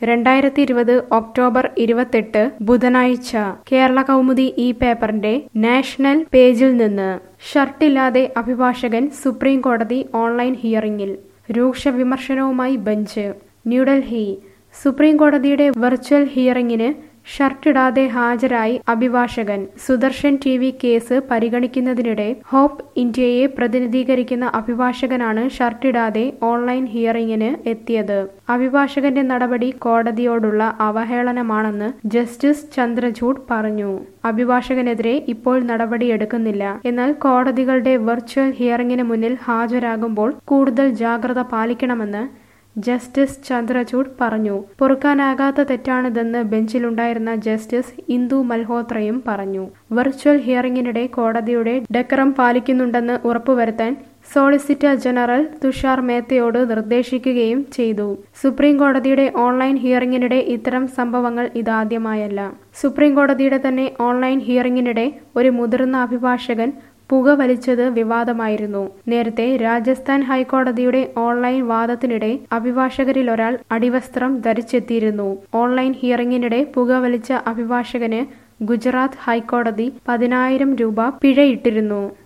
രണ്ടായിരത്തി ഇരുപത് ഒക്ടോബർ ഇരുപത്തെട്ട് ബുധനാഴ്ച കേരള കൗമുദി ഈ പേപ്പറിന്റെ നാഷണൽ പേജിൽ നിന്ന് ഷർട്ടില്ലാതെ അഭിഭാഷകൻ സുപ്രീം കോടതി ഓൺലൈൻ ഹിയറിംഗിൽ രൂക്ഷ വിമർശനവുമായി ബെഞ്ച് ന്യൂഡൽഹി സുപ്രീം കോടതിയുടെ വെർച്വൽ ഹിയറിംഗിന് ഷർട്ടിടാതെ ഹാജരായി അഭിഭാഷകൻ സുദർശൻ ടി വി കേസ് പരിഗണിക്കുന്നതിനിടെ ഹോപ്പ് ഇന്ത്യയെ പ്രതിനിധീകരിക്കുന്ന അഭിഭാഷകനാണ് ഷർട്ടിടാതെ ഓൺലൈൻ ഹിയറിംഗിന് എത്തിയത് അഭിഭാഷകന്റെ നടപടി കോടതിയോടുള്ള അവഹേളനമാണെന്ന് ജസ്റ്റിസ് ചന്ദ്രചൂഡ് പറഞ്ഞു അഭിഭാഷകനെതിരെ ഇപ്പോൾ നടപടിയെടുക്കുന്നില്ല എന്നാൽ കോടതികളുടെ വെർച്വൽ ഹിയറിംഗിന് മുന്നിൽ ഹാജരാകുമ്പോൾ കൂടുതൽ ജാഗ്രത പാലിക്കണമെന്ന് ജസ്റ്റിസ് ചന്ദ്രചൂഡ് പറഞ്ഞു പൊറുക്കാനാകാത്ത തെറ്റാണിതെന്ന് ബെഞ്ചിലുണ്ടായിരുന്ന ജസ്റ്റിസ് ഇന്ദു മൽഹോത്രയും പറഞ്ഞു വെർച്വൽ ഹിയറിംഗിനിടെ കോടതിയുടെ ഡെക്കറം പാലിക്കുന്നുണ്ടെന്ന് ഉറപ്പുവരുത്താൻ സോളിസിറ്റർ ജനറൽ തുഷാർ മേത്തയോട് നിർദ്ദേശിക്കുകയും ചെയ്തു സുപ്രീം കോടതിയുടെ ഓൺലൈൻ ഹിയറിംഗിനിടെ ഇത്തരം സംഭവങ്ങൾ ഇതാദ്യമായല്ല സുപ്രീം കോടതിയുടെ തന്നെ ഓൺലൈൻ ഹിയറിംഗിനിടെ ഒരു മുതിർന്ന അഭിഭാഷകൻ പുക വലിച്ചത് വിവാദമായിരുന്നു നേരത്തെ രാജസ്ഥാൻ ഹൈക്കോടതിയുടെ ഓൺലൈൻ വാദത്തിനിടെ അഭിഭാഷകരിൽ ഒരാൾ അടിവസ്ത്രം ധരിച്ചെത്തിയിരുന്നു ഓൺലൈൻ ഹിയറിംഗിനിടെ പുക വലിച്ച അഭിഭാഷകന് ഗുജറാത്ത് ഹൈക്കോടതി പതിനായിരം രൂപ പിഴയിട്ടിരുന്നു